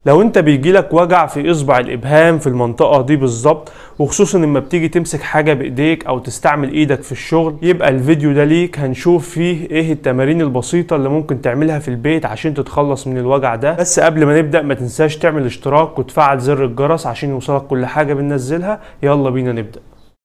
لو انت بيجيلك وجع في اصبع الابهام في المنطقة دي بالظبط وخصوصا لما بتيجي تمسك حاجة بايديك او تستعمل ايدك في الشغل يبقى الفيديو ده ليك هنشوف فيه ايه التمارين البسيطة اللي ممكن تعملها في البيت عشان تتخلص من الوجع ده بس قبل ما نبدأ ما تنساش تعمل اشتراك وتفعل زر الجرس عشان يوصلك كل حاجة بننزلها يلا بينا نبدأ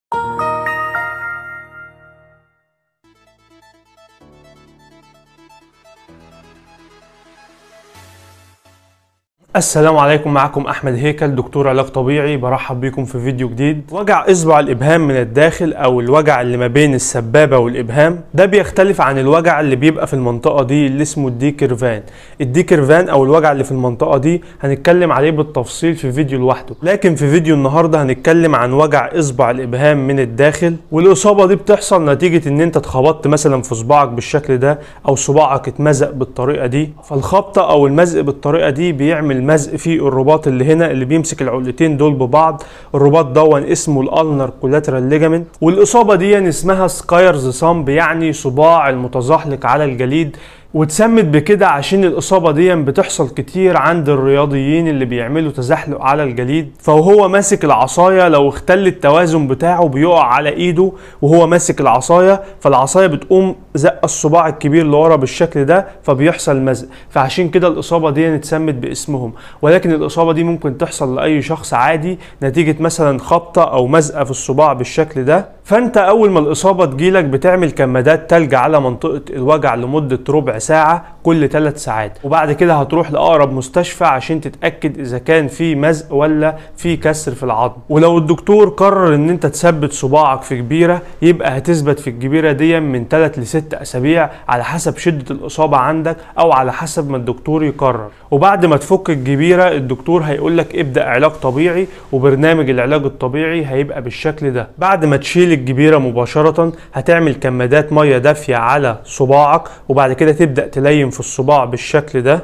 السلام عليكم معكم احمد هيكل دكتور علاج طبيعي برحب بيكم في فيديو جديد وجع اصبع الابهام من الداخل او الوجع اللي ما بين السبابه والابهام ده بيختلف عن الوجع اللي بيبقى في المنطقه دي اللي اسمه الديكرفان الديكرفان او الوجع اللي في المنطقه دي هنتكلم عليه بالتفصيل في فيديو لوحده لكن في فيديو النهارده هنتكلم عن وجع اصبع الابهام من الداخل والاصابه دي بتحصل نتيجه ان انت اتخبطت مثلا في صباعك بالشكل ده او صباعك اتمزق بالطريقه دي فالخبطه او المزق بالطريقه دي بيعمل مزق في الرباط اللي هنا اللي بيمسك العقلتين دول ببعض الرباط دون اسمه الالنر كولاترال ليجامنت والاصابه دي اسمها سكايرز صامب يعني صباع المتزحلق على الجليد واتسمت بكده عشان الإصابة دي بتحصل كتير عند الرياضيين اللي بيعملوا تزحلق على الجليد فهو ماسك العصاية لو اختل التوازن بتاعه بيقع على ايده وهو ماسك العصاية فالعصاية بتقوم زق الصباع الكبير لورا بالشكل ده فبيحصل مزق فعشان كده الإصابة دي اتسمت باسمهم ولكن الإصابة دي ممكن تحصل لأي شخص عادي نتيجة مثلا خبطة أو مزقة في الصباع بالشكل ده فانت اول ما الاصابه تجيلك بتعمل كمادات تلج على منطقه الوجع لمده ربع ساعه كل 3 ساعات وبعد كده هتروح لاقرب مستشفى عشان تتاكد اذا كان في مزق ولا في كسر في العظم ولو الدكتور قرر ان انت تثبت صباعك في كبيره يبقى هتثبت في الكبيره دي من 3 ل 6 اسابيع على حسب شده الاصابه عندك او على حسب ما الدكتور يقرر وبعد ما تفك الكبيره الدكتور هيقول لك ابدا علاج طبيعي وبرنامج العلاج الطبيعي هيبقى بالشكل ده بعد ما تشيل الكبيره مباشره هتعمل كمادات ميه دافيه على صباعك وبعد كده تبدا تلين في الصباع بالشكل ده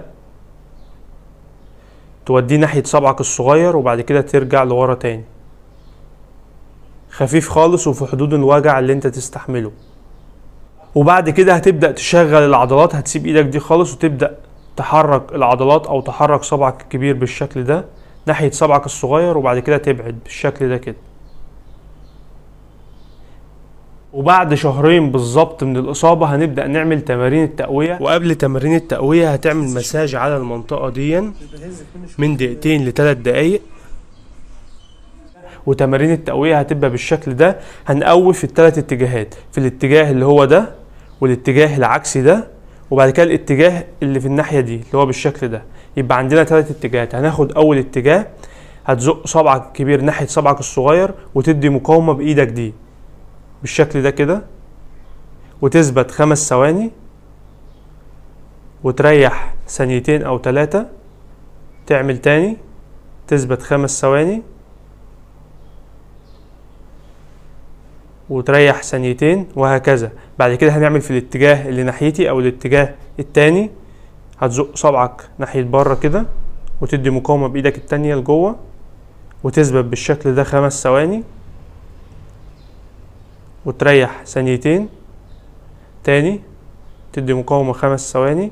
توديه ناحيه صبعك الصغير وبعد كده ترجع لورا تاني خفيف خالص وفي حدود الوجع اللي انت تستحمله وبعد كده هتبدا تشغل العضلات هتسيب ايدك دي خالص وتبدا تحرك العضلات او تحرك صبعك الكبير بالشكل ده ناحيه صبعك الصغير وبعد كده تبعد بالشكل ده كده وبعد شهرين بالظبط من الإصابة هنبدأ نعمل تمارين التقوية وقبل تمارين التقوية هتعمل مساج على المنطقة دي من دقيقتين لثلاث دقايق وتمارين التقوية هتبقى بالشكل ده هنقوي في الثلاث اتجاهات في الاتجاه اللي هو ده والاتجاه العكسي ده وبعد كده الاتجاه اللي في الناحية دي اللي هو بالشكل ده يبقى عندنا ثلاث اتجاهات هناخد أول اتجاه هتزق صبعك الكبير ناحية صبعك الصغير وتدي مقاومة بإيدك دي بالشكل ده كده وتثبت خمس ثواني وتريح ثانيتين او ثلاثة تعمل تاني تثبت خمس ثواني وتريح ثانيتين وهكذا بعد كده هنعمل في الاتجاه اللي ناحيتي او الاتجاه التاني هتزق صبعك ناحية بره كده وتدي مقاومة بإيدك التانية لجوه وتثبت بالشكل ده خمس ثواني وتريح ثانيتين تاني تدي مقاومة خمس ثواني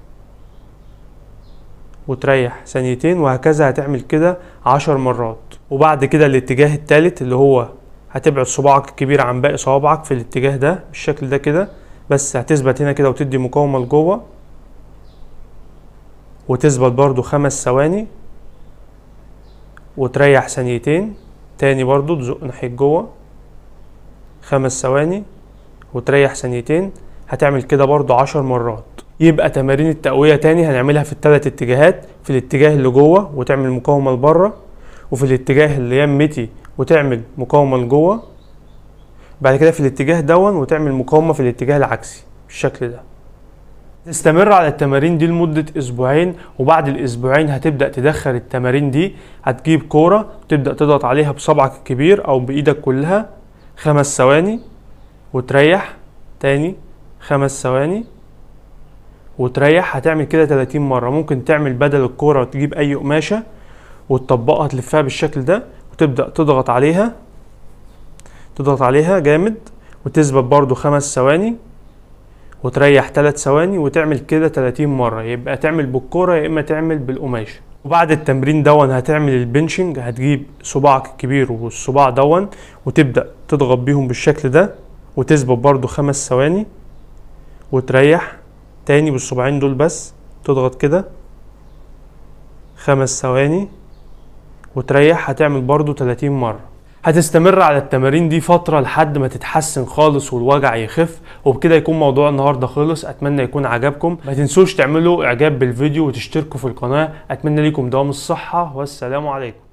وتريح ثانيتين وهكذا هتعمل كده عشر مرات وبعد كده الاتجاه التالت اللي هو هتبعد صباعك الكبير عن باقي صوابعك في الاتجاه ده بالشكل ده كده بس هتثبت هنا كده وتدي مقاومة لجوه وتثبت برضو خمس ثواني وتريح ثانيتين تاني برضو تزق ناحية جوه خمس ثواني وتريح ثانيتين هتعمل كده برضو عشر مرات يبقى تمارين التقوية تاني هنعملها في الثلاث اتجاهات في الاتجاه اللي جوه وتعمل مقاومة لبره وفي الاتجاه اللي يمتي وتعمل مقاومة لجوه بعد كده في الاتجاه دون وتعمل مقاومة في الاتجاه العكسي بالشكل ده تستمر على التمارين دي لمدة أسبوعين وبعد الأسبوعين هتبدأ تدخل التمارين دي هتجيب كورة وتبدأ تضغط عليها بصبعك الكبير أو بإيدك كلها خمس ثواني وتريح تاني خمس ثواني وتريح هتعمل كده 30 مرة ممكن تعمل بدل الكورة وتجيب أي قماشة وتطبقها تلفها بالشكل ده وتبدأ تضغط عليها تضغط عليها جامد وتثبت برضو خمس ثواني وتريح ثلاث ثواني وتعمل كده 30 مرة يبقى تعمل بالكورة يا إما تعمل بالقماشة وبعد التمرين دون هتعمل البنشنج هتجيب صباعك الكبير والصباع دون وتبدأ تضغط بيهم بالشكل ده وتثبت برضو خمس ثواني وتريح تاني بالصباعين دول بس تضغط كده خمس ثواني وتريح هتعمل برضو 30 مرة هتستمر على التمارين دي فترة لحد ما تتحسن خالص والوجع يخف وبكده يكون موضوع النهاردة خلص اتمنى يكون عجبكم ما تنسوش تعملوا اعجاب بالفيديو وتشتركوا في القناة اتمنى لكم دوام الصحة والسلام عليكم